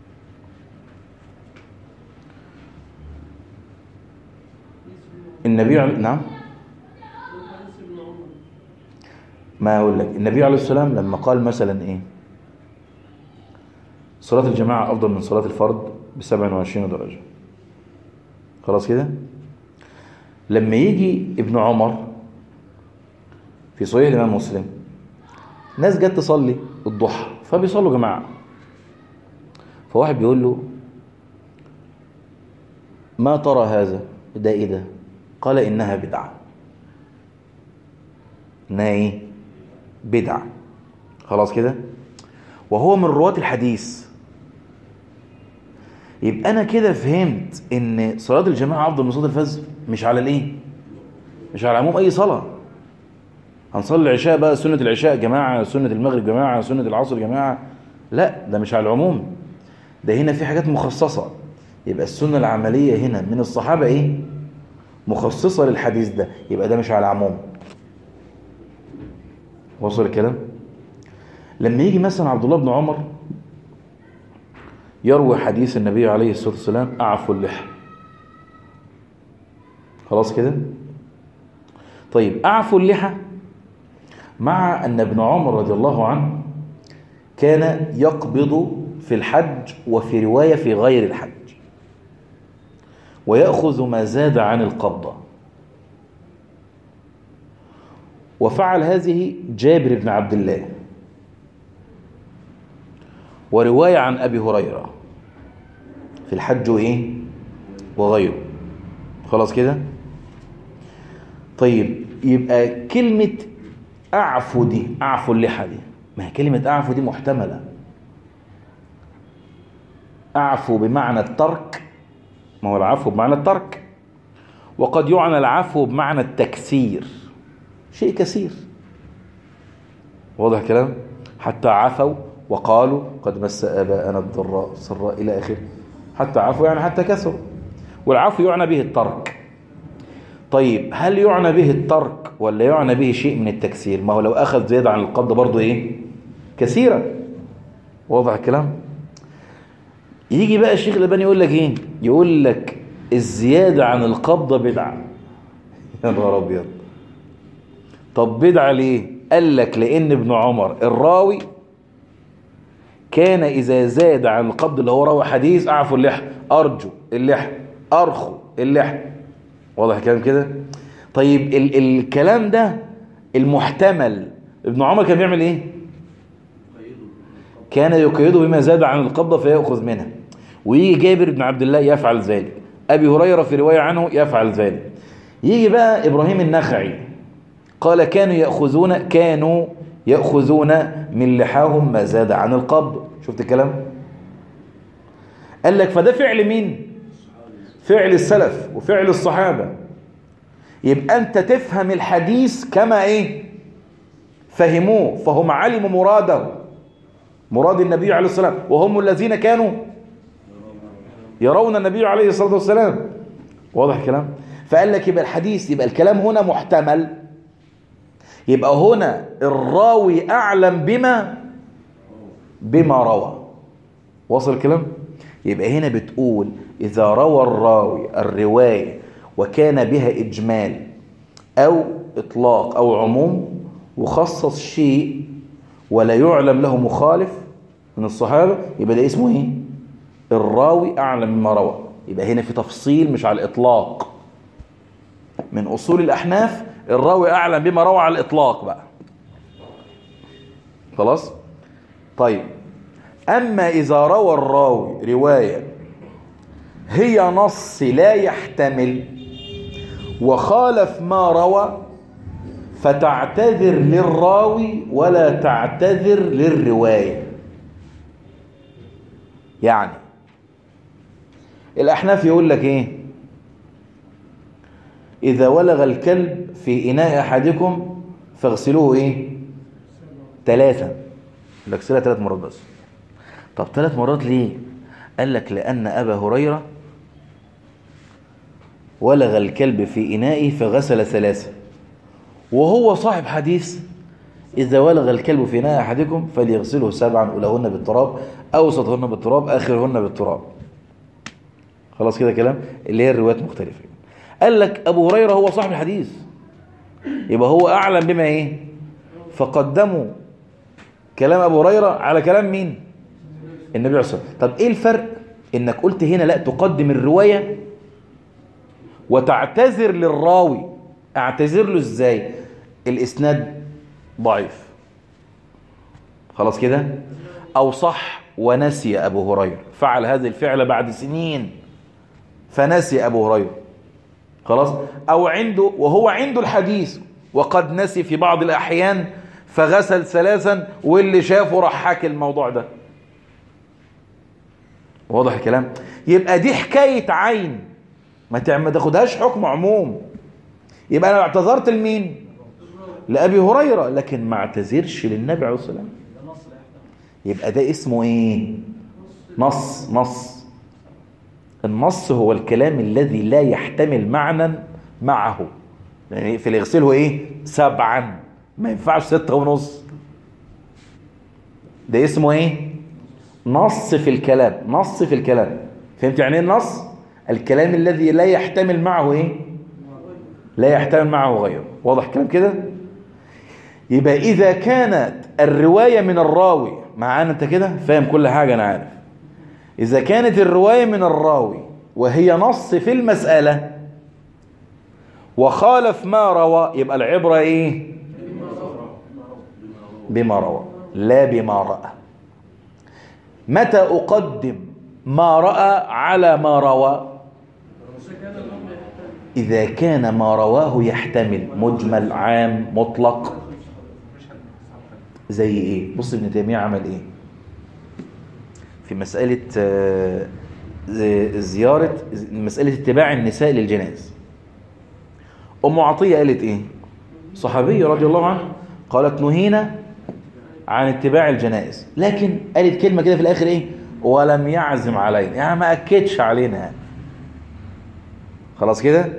S1: النبي عليه نعم ما اقول لك النبي عليه السلام لما قال مثلا ايه صلاة الجماعة افضل من صلاة الفرد ب 27 درجة خلاص كده لما يجي ابن عمر في صحيح الإمام مسلم ناس جت تصلي الضحى فبيصلوا جماعة فواحد بيقول له ما ترى هذا ده ايه ده قال انها بدعة انها ايه بدعة خلاص كده وهو من رواة الحديث يبقى انا كده فهمت ان صلاة الجماعة افضل من صلاة الفجر مش على الايه مش على عموم اي صلاة هنصلي العشاء بقى سنة العشاء جماعة سنة المغرب جماعة سنة العصر جماعة لا ده مش على العموم ده هنا في حاجات مخصصة يبقى السنة العملية هنا من الصحابة ايه مخصصة للحديث ده يبقى ده مش على العموم وصل الكلام لما يجي مثلا عبد الله بن عمر يروي حديث النبي عليه الصلاة والسلام أعفوا اللحى خلاص كده طيب أعفوا اللحى مع أن ابن عمر رضي الله عنه كان يقبض في الحج وفي رواية في غير الحج ويأخذ ما زاد عن القبضة وفعل هذه جابر بن عبد الله ورواية عن أبي هريرة في الحج وإيه وغيره خلاص كده طيب يبقى كلمة أعفو دي أعفو اللحى دي ما هي كلمة أعفو دي محتملة أعفو بمعنى الترك ما هو العفو بمعنى الترك وقد يعنى العفو بمعنى التكسير شيء كثير واضح كلام حتى عفوا وقالوا قد مس آباءنا الضراء السراء إلى آخره حتى عفوا يعني حتى كسروا والعفو يعنى به الترك طيب هل يعنى به الترك ولا يعنى به شيء من التكسير ما هو لو أخذ زيادة عن القبض برضه إيه كثيرة واضح الكلام يجي بقى الشيخ الألباني يقول لك إيه يقول لك الزيادة عن القبضة بدعة يا نهار أبيض طب بدعة ليه قال لك لأن ابن عمر الراوي كان إذا زاد عن القبض اللي هو روى حديث أعفو اللحى أرجو اللحى أرخو اللحى واضح الكلام كده طيب ال الكلام ده المحتمل ابن عمر كان بيعمل ايه كان يقيده بما زاد عن القبضة فيأخذ منها ويجي جابر بن عبد الله يفعل ذلك أبي هريرة في رواية عنه يفعل ذلك يجي بقى إبراهيم النخعي قال كانوا يأخذون كانوا يأخذون من لحاهم ما زاد عن القبض شفت الكلام قال لك فده فعل مين فعل السلف وفعل الصحابة يبقى أنت تفهم الحديث كما إيه فهموه فهم علموا مراده مراد النبي عليه الصلاة والسلام وهم الذين كانوا يرون النبي عليه الصلاة والسلام واضح الكلام فقال لك يبقى الحديث يبقى الكلام هنا محتمل يبقى هنا الراوي أعلم بما بما روى وصل الكلام يبقى هنا بتقول إذا روى الراوي الرواية وكان بها إجمال أو إطلاق أو عموم وخصص شيء ولا يعلم له مخالف من الصحابة يبقى ده اسمه إيه الراوي أعلم مما روى يبقى هنا في تفصيل مش على الإطلاق من أصول الأحناف الراوي أعلم بما روى على الإطلاق بقى خلاص طيب أما إذا روى الراوي رواية هي نص لا يحتمل وخالف ما روى فتعتذر للراوي ولا تعتذر للرواية يعني الأحناف يقول لك إيه إذا ولغ الكلب في إناء أحدكم فاغسلوه إيه ثلاثة اغسلها ثلاث مرات بس طب ثلاث مرات ليه قال لك لأن أبا هريرة ولغ الكلب في إنائه فغسل ثلاثة وهو صاحب حديث إذا ولغ الكلب في إناء أحدكم فليغسله سبعا أولهن بالتراب أوسطهن بالتراب آخرهن بالتراب خلاص كده كلام اللي هي الروايات مختلفة قال لك أبو هريرة هو صاحب الحديث يبقى هو أعلم بما إيه فقدموا كلام أبو هريرة على كلام مين النبي عليه الصلاة والسلام طب إيه الفرق إنك قلت هنا لا تقدم الرواية وتعتذر للراوي اعتذر له ازاي الاسناد ضعيف خلاص كده او صح ونسي ابو هريره فعل هذه الفعل بعد سنين فنسي ابو هريره خلاص او عنده وهو عنده الحديث وقد نسي في بعض الاحيان فغسل ثلاثا واللي شافه راح حكي الموضوع ده واضح الكلام يبقى دي حكايه عين ما تعم- ما تاخدهاش حكم عموم يبقى انا اعتذرت لمين لابي هريره لكن ما اعتذرش للنبي عليه الصلاه والسلام يبقى ده اسمه ايه نص نص النص هو الكلام الذي لا يحتمل معنى معه يعني في الاغسله ايه سبعا ما ينفعش ستة ونص ده اسمه ايه نص في الكلام نص في الكلام فهمت يعني ايه النص الكلام الذي لا يحتمل معه ايه لا يحتمل معه غيره واضح الكلام كده يبقى اذا كانت الرواية من الراوي معانا انت كده فاهم كل حاجة انا عارف اذا كانت الرواية من الراوي وهي نص في المسألة وخالف ما روى يبقى العبرة ايه بما روى لا بما رأى متى أقدم ما رأى على ما روى إذا كان ما رواه يحتمل مجمل عام مطلق زي إيه بص ابن تيمية عمل إيه في مسألة آه، زيارة مسألة اتباع النساء للجنائز أم عطية قالت إيه صحابية رضي الله عنها قالت نهينا عن اتباع الجنائز لكن قالت كلمة كده في الآخر إيه ولم يعزم علينا يعني ما أكدش علينا يعني. خلاص كده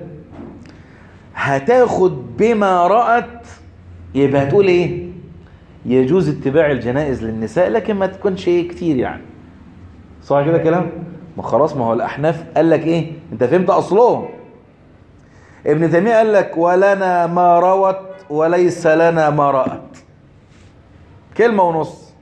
S1: هتاخد بما رأت يبقى هتقول إيه يجوز اتباع الجنائز للنساء لكن ما تكونش إيه كتير يعني صح كده كلام ما خلاص ما هو الأحناف قال لك إيه أنت فهمت أصلهم ابن تيمية قال لك ولنا ما روت وليس لنا ما رأت كلمة ونص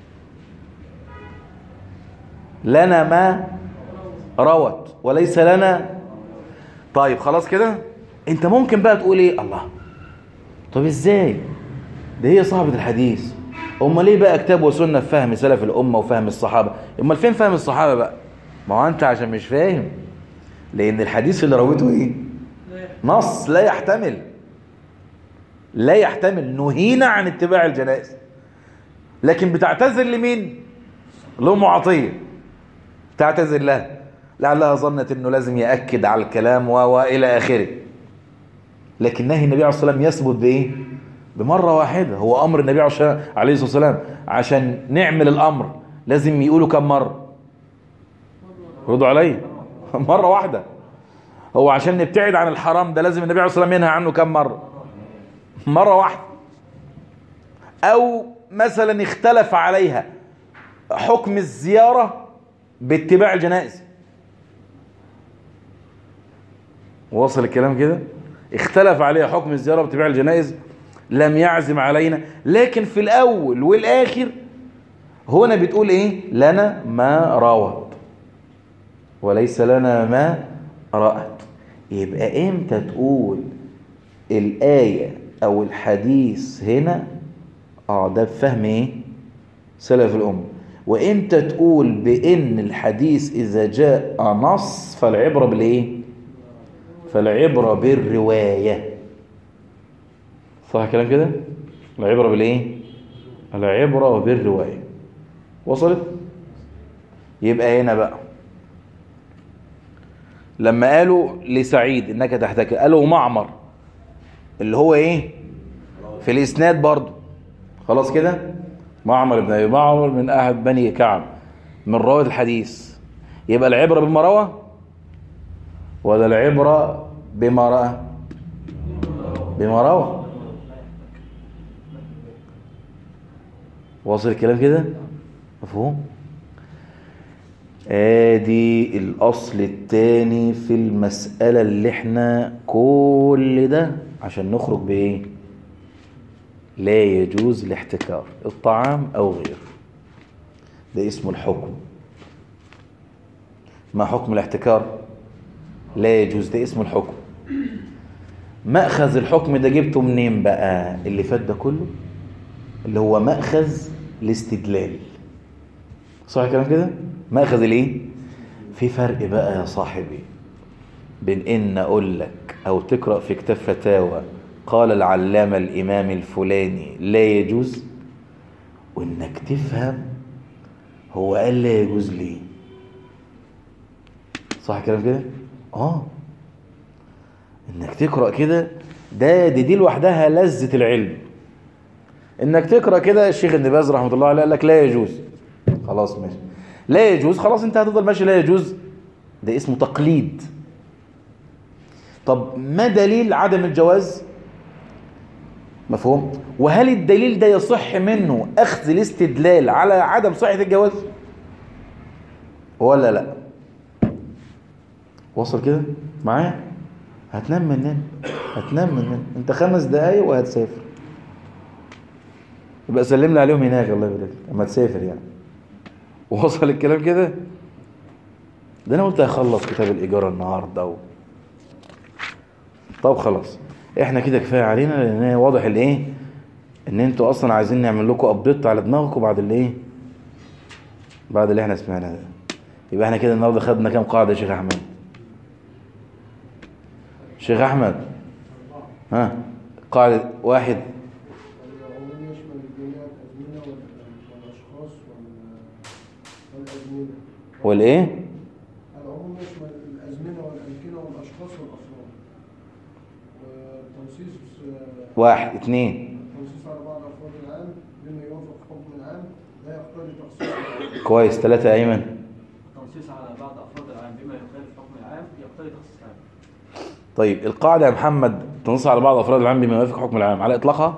S1: لنا ما روت وليس لنا طيب خلاص كده انت ممكن بقى تقول ايه الله طب ازاي ده هي صاحبة الحديث امال ليه بقى كتاب وسنة في فهم سلف الامة وفهم الصحابة امال فين فهم الصحابة بقى ما هو انت عشان مش فاهم لان الحديث اللي رويته ايه نص لا يحتمل لا يحتمل نهينا عن اتباع الجنائز لكن بتعتذر لمين لأم عطية تعتذر لها لعلها ظنت انه لازم يأكد على الكلام و والى اخره لكن نهي النبي عليه الصلاة والسلام يثبت بايه بمرة واحدة هو امر النبي عليه الصلاة والسلام عشان نعمل الامر لازم يقولوا كم مرة ردوا علي مرة واحدة هو عشان نبتعد عن الحرام ده لازم النبي عليه الصلاة والسلام ينهى عنه كم مرة مرة واحدة او مثلا اختلف عليها حكم الزيارة باتباع الجنائز وصل الكلام كده اختلف عليها حكم الزيارة باتباع الجنائز لم يعزم علينا لكن في الاول والاخر هنا بتقول ايه لنا ما روت وليس لنا ما رأت يبقى امتى تقول الآية او الحديث هنا اه ده بفهم ايه سلف الأمة وامتى تقول بان الحديث اذا جاء نص فالعبرة بالايه فالعبرة بالرواية صح كلام كده العبرة بالايه العبرة بالرواية وصلت يبقى هنا بقى لما قالوا لسعيد انك تحتكر قالوا معمر اللي هو ايه في الاسناد برضو خلاص كده معمر بن ابي معمر من احد بني كعب من رواه الحديث يبقى العبره بما روى ولا العبره بما راى بما روى واصل الكلام كده مفهوم ادي الاصل الثاني في المساله اللي احنا كل ده عشان نخرج بايه لا يجوز الاحتكار الطعام او غيره ده اسمه الحكم ما حكم الاحتكار لا يجوز ده اسمه الحكم مأخذ الحكم ده جبته منين بقى اللي فات ده كله اللي هو مأخذ الاستدلال صح الكلام كده مأخذ الايه في فرق بقى يا صاحبي بين ان اقول لك او تقرأ في كتاب فتاوى قال العلامة الامام الفلاني لا يجوز وانك تفهم هو قال لا يجوز ليه صح الكلام كده اه انك تقرأ كده ده دي, دي لوحدها لذة العلم انك تقرأ كده الشيخ ابن باز رحمه الله عليه قال لك لا يجوز خلاص ماشي لا يجوز خلاص انت هتفضل ماشي لا يجوز ده اسمه تقليد طب ما دليل عدم الجواز مفهوم وهل الدليل ده يصح منه اخذ الاستدلال على عدم صحة الجواز ولا لا وصل كده معايا هتنام من نام هتنام من نام انت خمس دقايق وهتسافر يبقى سلم لي عليهم هناك الله يبارك لك اما تسافر يعني وصل الكلام كده ده انا قلت هخلص كتاب الايجار النهارده و... طب خلاص احنا كده كفايه علينا لان واضح الايه ان انتوا اصلا عايزين نعمل لكم ابديت على دماغكم بعد الايه بعد اللي احنا سمعناه ده يبقى احنا كده النهارده خدنا كام قاعده يا شيخ احمد شيخ احمد ها قاعده واحد
S5: العموم يشمل جميع الأزمنة وال- والأشخاص وال- والأزمنة
S1: والايه
S5: العموم يشمل الأزمنة والأمكنة والأشخاص والأفراد والتنصيص آه،
S1: واحد اتنين
S5: التنصيص على بعض أفراد العام بما يوافق حكم العام لا يقتضي تخصيص
S1: كويس ثلاثة أيمن
S2: التنصيص على بعض افراد العام بما يخالف حكم العام يقتضي تخصيص العام
S1: طيب القاعدة يا محمد تنص على بعض أفراد العام بما يوافق حكم العام على إطلاقها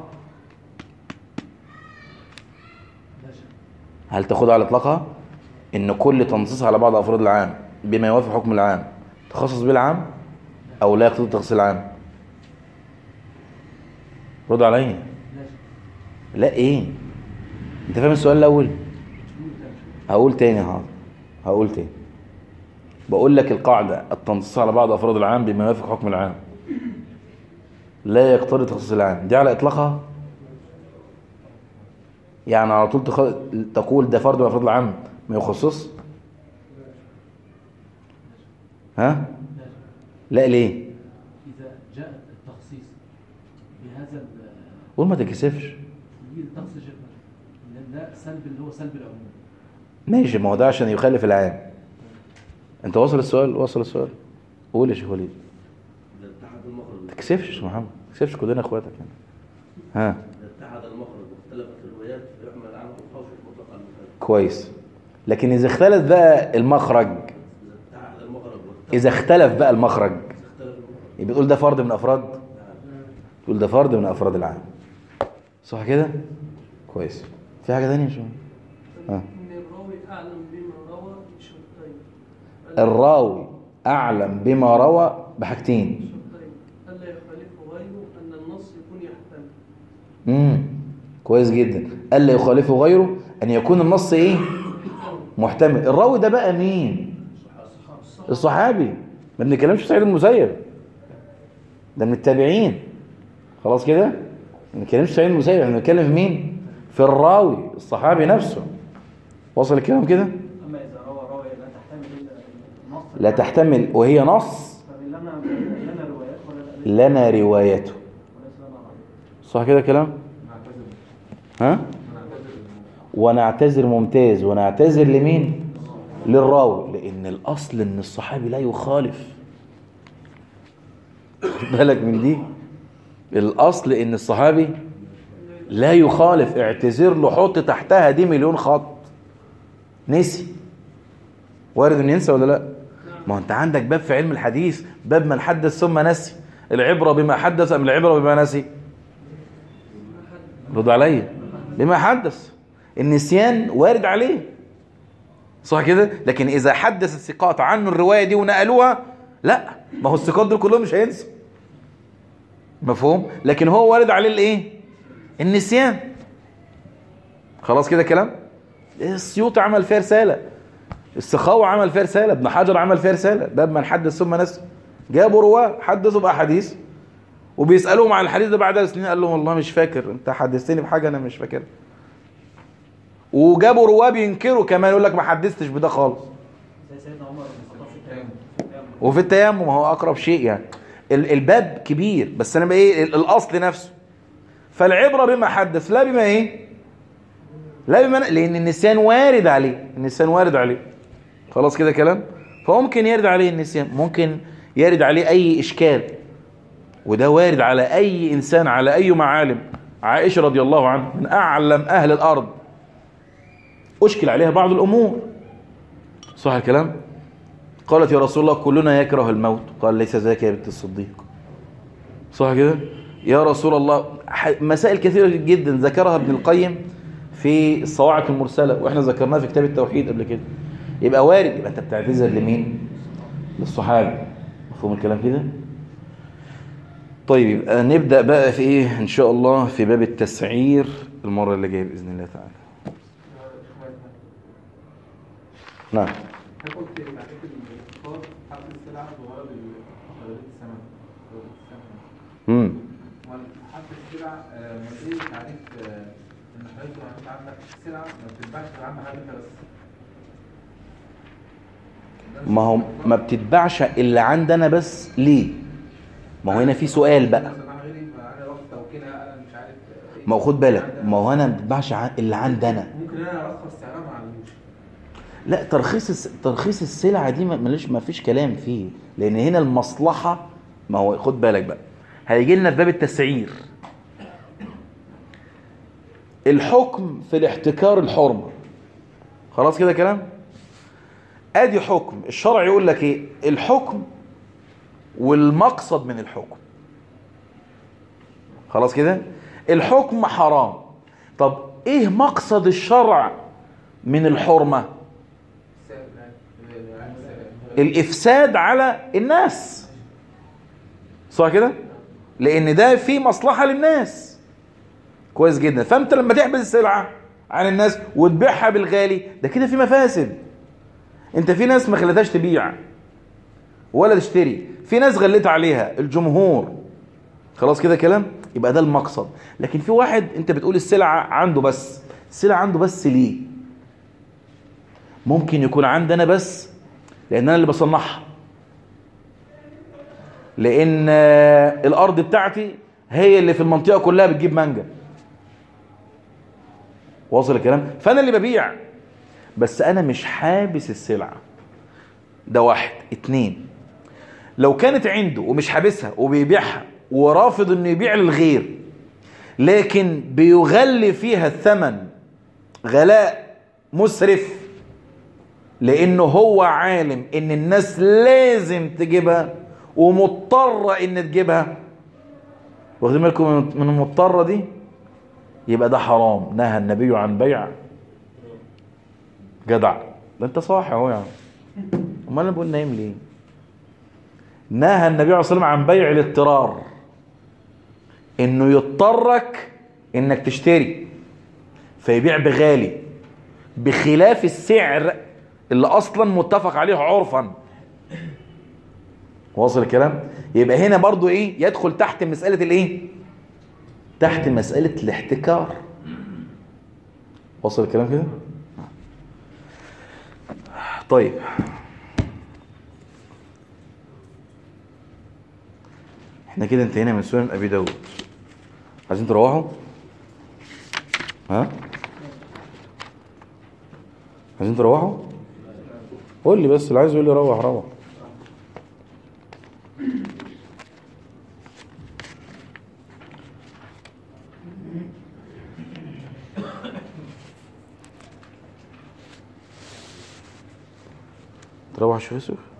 S2: لا شك
S1: هل تاخدها على إطلاقها إن كل تنصيص على بعض أفراد العام بما يوافق حكم العام تخصص به العام أو لا يقتضي تخصيص العام رد عليا
S2: لا شك
S1: لا إيه أنت فاهم السؤال الأول
S2: شنو ده؟
S1: هقول تاني حاضر هقول تاني بقول لك القاعدة التنصيص على بعض أفراد العام بما يوافق حكم العام لا يقتضي تخصيص العام دي على إطلاقها يعني على طول تخ... تقول ده فرد من أفراد العام ما يخصص ها
S2: لا شك
S1: لا ليه
S2: اذا جاء التخصيص بهذا ال-
S1: قول ما تكسفش
S2: يجي التخصيص شيخ لان ده سلب اللي هو سلب العموم
S1: ماشي ما هو ده عشان يخالف العام انت واصل السؤال واصل السؤال قول يا شيخ وليد
S6: إذا اتحد المخرج
S1: ما تكسفش يا شيخ محمد ما تكسفش كلنا اخواتك يعني ها
S6: إذا اتحد المخرج واختلفت الروايات فيحمل عنه الخوف المطلق على المخالف
S1: كويس لكن اذا اختلف بقى المخرج
S6: إذا اتحد المخرج واختلف
S1: اذا اختلف بقى المخرج
S6: إذا اختلف المخرج
S1: يبقى تقول ده فرد من افراد تقول ده فرد من افراد العام صح كده كويس في حاجه ثانيه شو ها
S7: إن الراوي أعلم بما روى بشرطين
S1: الراوي اعلم بما روى بحاجتين
S7: شرطين ألا يخالفه غيره أن النص يكون يحتمل
S1: امم كويس جدا الا يخالفه غيره ان يكون النص ايه محتمل الراوي ده بقى مين الصحابي ما بنتكلمش في سعيد المسيب ده من التابعين خلاص كده ما بنتكلمش في سعيد المسيب احنا بنتكلم في مين في الراوي الصحابي نفسه وصل الكلام كده
S2: اما اذا روى راوي لا تحتمل الا النص
S1: لا تحتمل وهي نص
S2: فلنا لنا روايات ولا لا
S1: لنا روايته
S2: وليس لنا رأي
S1: صح كده كلام ها ونعتذر ممتاز ونعتذر لمين للراوي لان الاصل ان الصحابي لا يخالف خد بالك من دي الاصل ان الصحابي لا يخالف اعتذر له حط تحتها دي مليون خط نسي وارد ان ينسى ولا لا ما هو انت عندك باب في علم الحديث باب من حدث ثم نسي العبره بما حدث ام العبره بما نسي رد عليا بما حدث النسيان وارد عليه صح كده لكن اذا حدث الثقات عنه الروايه دي ونقلوها لا ما هو الثقات دول كلهم مش هينسوا مفهوم لكن هو وارد عليه الايه النسيان خلاص كده كلام السيوطي عمل فيها رساله السخاوي عمل فيها رساله ابن حجر عمل فيها رساله باب من حدث ثم نسي جابوا رواه حدثوا باحاديث وبيسالوهم عن الحديث ده بعدها سنين قال لهم والله مش فاكر انت حدثتني بحاجه انا مش فاكرها وجابوا رواه بينكروا كمان يقول لك ما حدثتش بده خالص
S2: زي سيدنا عمر بن الخطاب في التيمم في التيمم.
S1: وفي التيمم هو اقرب شيء يعني ال- الباب كبير بس انا بقى ايه ال- الاصل نفسه فالعبره بما حدث لا بما ايه لا بما لان النسيان وارد عليه النسيان وارد عليه خلاص كده كلام فممكن يرد عليه النسيان ممكن يرد عليه اي اشكال وده وارد على اي انسان على اي معالم عائشه رضي الله عنها من اعلم اهل الارض اشكل عليها بعض الامور صح الكلام قالت يا رسول الله كلنا يكره الموت قال ليس ذاك يا بنت الصديق صح كده يا رسول الله ح- مسائل كثيرة جدا ذكرها ابن القيم في الصواعق المرسلة واحنا ذكرناها في كتاب التوحيد قبل كده يبقى وارد يبقى انت بتعتذر لمين للصحابة مفهوم الكلام كده طيب يبقى نبدأ بقى في ايه ان شاء الله في باب التسعير المرة اللي جاية بإذن الله تعالى نعم
S4: أنا قلت تعريف الاقتصاد حق السلعة بغرض غرض الثمن غرض الثمن
S1: امم
S4: حق السلعة آه، ما ايه تعريف آه، ان حضرتك لو انت عندك سلعة ما بتتباعش غير عند حضرتك بس
S1: ما هو ما بتتباعش الا عندنا بس ليه ما هو هنا في سؤال بقى
S4: مثلا انا غيري ما انا رحت توكيلها انا مش عارف آه، ايه
S1: ما هو خد بالك ما هو انا ما بتتباعش عن- الا عندنا
S4: ممكن انا ارخص سعرها ما علموش
S1: لا ترخيص الس- ترخيص السلعه دي ما- ماليش ما فيش كلام فيه لان هنا المصلحه ما هو خد بالك بقى هيجي لنا في باب التسعير الحكم في الاحتكار الحرمه خلاص كده كلام ادي حكم الشرع يقول لك ايه الحكم والمقصد من الحكم خلاص كده الحكم حرام طب ايه مقصد الشرع من الحرمه
S4: سعر يعني- يعني سعر.
S1: الافساد على الناس صح كده لان ده في مصلحه للناس كويس جدا فانت لما تحبس السلعه عن الناس وتبيعها بالغالي ده كده في مفاسد انت في ناس ما خلتهاش تبيع ولا تشتري في ناس غلت عليها الجمهور خلاص كده كلام يبقى ده المقصد لكن في واحد انت بتقول السلعه عنده بس السلعه عنده بس ليه ممكن يكون عندنا بس لان انا اللي بصنعها لان آه، الارض بتاعتي هي اللي في المنطقه كلها بتجيب مانجا واصل الكلام فانا اللي ببيع بس انا مش حابس السلعه ده واحد اتنين لو كانت عنده ومش حابسها وبيبيعها ورافض انه يبيع للغير لكن بيغلي فيها الثمن غلاء مسرف لانه هو عالم ان الناس لازم تجيبها ومضطرة ان تجيبها واخدين بالكم من من المضطرة دي يبقى ده حرام نهى النبي عن بيع جدع ده انت صاحي اهو يا عم امال انا بقول نايم ليه نهى النبي عليه الصلاه والسلام عن بيع الاضطرار انه يضطرك انك تشتري فيبيع بغالي بخلاف السعر اللي اصلا متفق عليه عرفا واصل الكلام يبقى هنا برضو ايه يدخل تحت مسألة الايه تحت مسألة الاحتكار واصل الكلام كده طيب احنا كده انتهينا من سنن ابي داود عايزين تروحوا ها عايزين تروحوا قول لي بس اللي عايز يقول لي روح روح تروح يا شيخ يوسف